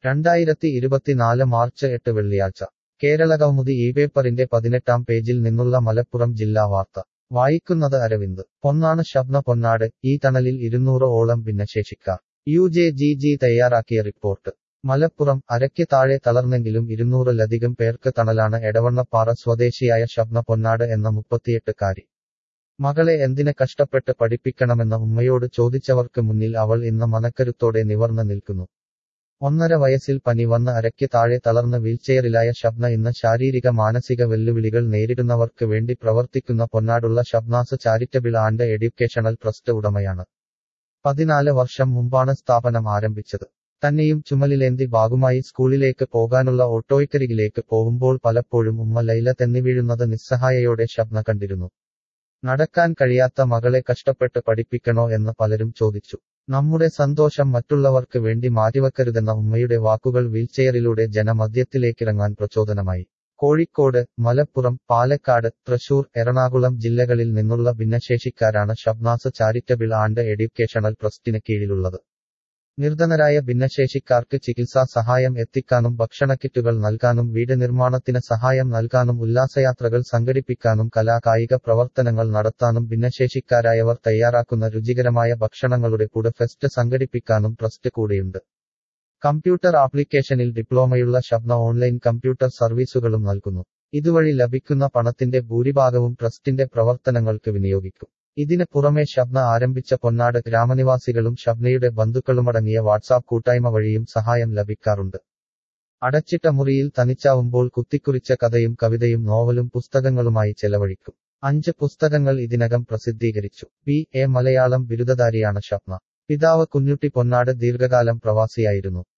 രണ്ടായിരത്തി ഇരുപത്തിനാല് മാർച്ച് എട്ട് വെള്ളിയാഴ്ച കേരളകൗമുദി ഈ പേപ്പറിന്റെ പതിനെട്ടാം പേജിൽ നിന്നുള്ള മലപ്പുറം ജില്ലാ വാർത്ത വായിക്കുന്നത് അരവിന്ദ് പൊന്നാണ് ശബ്ന പൊന്നാട് ഈ തണലിൽ ഇരുന്നൂറ് ഓളം ഭിന്നശേഷിക്കാർ യു ജെ ജി ജി തയ്യാറാക്കിയ റിപ്പോർട്ട് മലപ്പുറം അരയ്ക്ക് താഴെ തളർന്നെങ്കിലും ഇരുന്നൂറിലധികം പേർക്ക് തണലാണ് എടവണ്ണപ്പാറ സ്വദേശിയായ ശബ്ന പൊന്നാട് എന്ന മുപ്പത്തിയെട്ടുകാരി മകളെ എന്തിന് കഷ്ടപ്പെട്ട് പഠിപ്പിക്കണമെന്ന ഉമ്മയോട് ചോദിച്ചവർക്ക് മുന്നിൽ അവൾ ഇന്ന് മനക്കരുത്തോടെ നിവർന്ന് നിൽക്കുന്നു ഒന്നര വയസ്സിൽ പനി വന്ന് അരയ്ക്ക് താഴെ തളർന്ന് വീൽചെയറിലായ ശബ്ന ഇന്ന് ശാരീരിക മാനസിക വെല്ലുവിളികൾ നേരിടുന്നവർക്ക് വേണ്ടി പ്രവർത്തിക്കുന്ന പൊന്നാടുള്ള Shabnas charitable and educational trust ഉടമയാണ് പതിനാല് വർഷം മുമ്പാണ് സ്ഥാപനം ആരംഭിച്ചത് തന്നെയും ചുമലിലേന്തി ബാഗുമായി സ്കൂളിലേക്ക് പോകാനുള്ള ഓട്ടോയ്ക്കരികിലേക്ക് പോകുമ്പോൾ പലപ്പോഴും ഉമ്മ ലൈല തെന്നി വീഴുന്നത് നിസ്സഹായയോടെ ശബ്ന കണ്ടിരുന്നു നടക്കാൻ കഴിയാത്ത മകളെ കഷ്ടപ്പെട്ട് പഠിപ്പിക്കണോ എന്ന് പലരും ചോദിച്ചു നമ്മുടെ സന്തോഷം മറ്റുള്ളവർക്ക് വേണ്ടി മാറ്റിവെക്കരുതെന്ന ഉമ്മയുടെ വാക്കുകൾ വീൽചെയറിലൂടെ ജനമധ്യത്തിലേക്കിറങ്ങാൻ പ്രചോദനമായി കോഴിക്കോട് മലപ്പുറം പാലക്കാട് തൃശൂർ എറണാകുളം ജില്ലകളിൽ നിന്നുള്ള ഭിന്നശേഷിക്കാരാണ് ഷബ്നാസ് ചാരിറ്റബിൾ ആൻഡ് എഡ്യൂക്കേഷണൽ ട്രസ്റ്റിന് കീഴിലുള്ളത് നിർധനരായ ഭിന്നശേഷിക്കാർക്ക് ചികിത്സാ സഹായം എത്തിക്കാനും ഭക്ഷണക്കിറ്റുകൾ നൽകാനും വീട് നിർമ്മാണത്തിന് സഹായം നൽകാനും ഉല്ലാസയാത്രകൾ സംഘടിപ്പിക്കാനും കലാകായിക പ്രവർത്തനങ്ങൾ നടത്താനും ഭിന്നശേഷിക്കാരായവർ തയ്യാറാക്കുന്ന രുചികരമായ ഭക്ഷണങ്ങളുടെ കൂടെ ഫെസ്റ്റ് സംഘടിപ്പിക്കാനും ട്രസ്റ്റ് കൂടെയുണ്ട് കമ്പ്യൂട്ടർ ആപ്ലിക്കേഷനിൽ ഡിപ്ലോമയുള്ള ശബ്ന ഓൺലൈൻ കമ്പ്യൂട്ടർ സർവീസുകളും നൽകുന്നു ഇതുവഴി ലഭിക്കുന്ന പണത്തിന്റെ ഭൂരിഭാഗവും ട്രസ്റ്റിന്റെ പ്രവർത്തനങ്ങൾക്ക് വിനിയോഗിക്കും ഇതിന് പുറമെ ശബ്ന ആരംഭിച്ച പൊന്നാട് ഗ്രാമനിവാസികളും ശബ്നയുടെ ബന്ധുക്കളുമടങ്ങിയ വാട്സാപ്പ് കൂട്ടായ്മ വഴിയും സഹായം ലഭിക്കാറുണ്ട് അടച്ചിട്ട മുറിയിൽ തനിച്ചാവുമ്പോൾ കുത്തിക്കുറിച്ച കഥയും കവിതയും നോവലും പുസ്തകങ്ങളുമായി ചെലവഴിക്കും അഞ്ച് പുസ്തകങ്ങൾ ഇതിനകം പ്രസിദ്ധീകരിച്ചു ബി എ മലയാളം ബിരുദധാരിയാണ് ഷബ്ന പിതാവ് കുഞ്ഞുട്ടി പൊന്നാട് ദീർഘകാലം പ്രവാസിയായിരുന്നു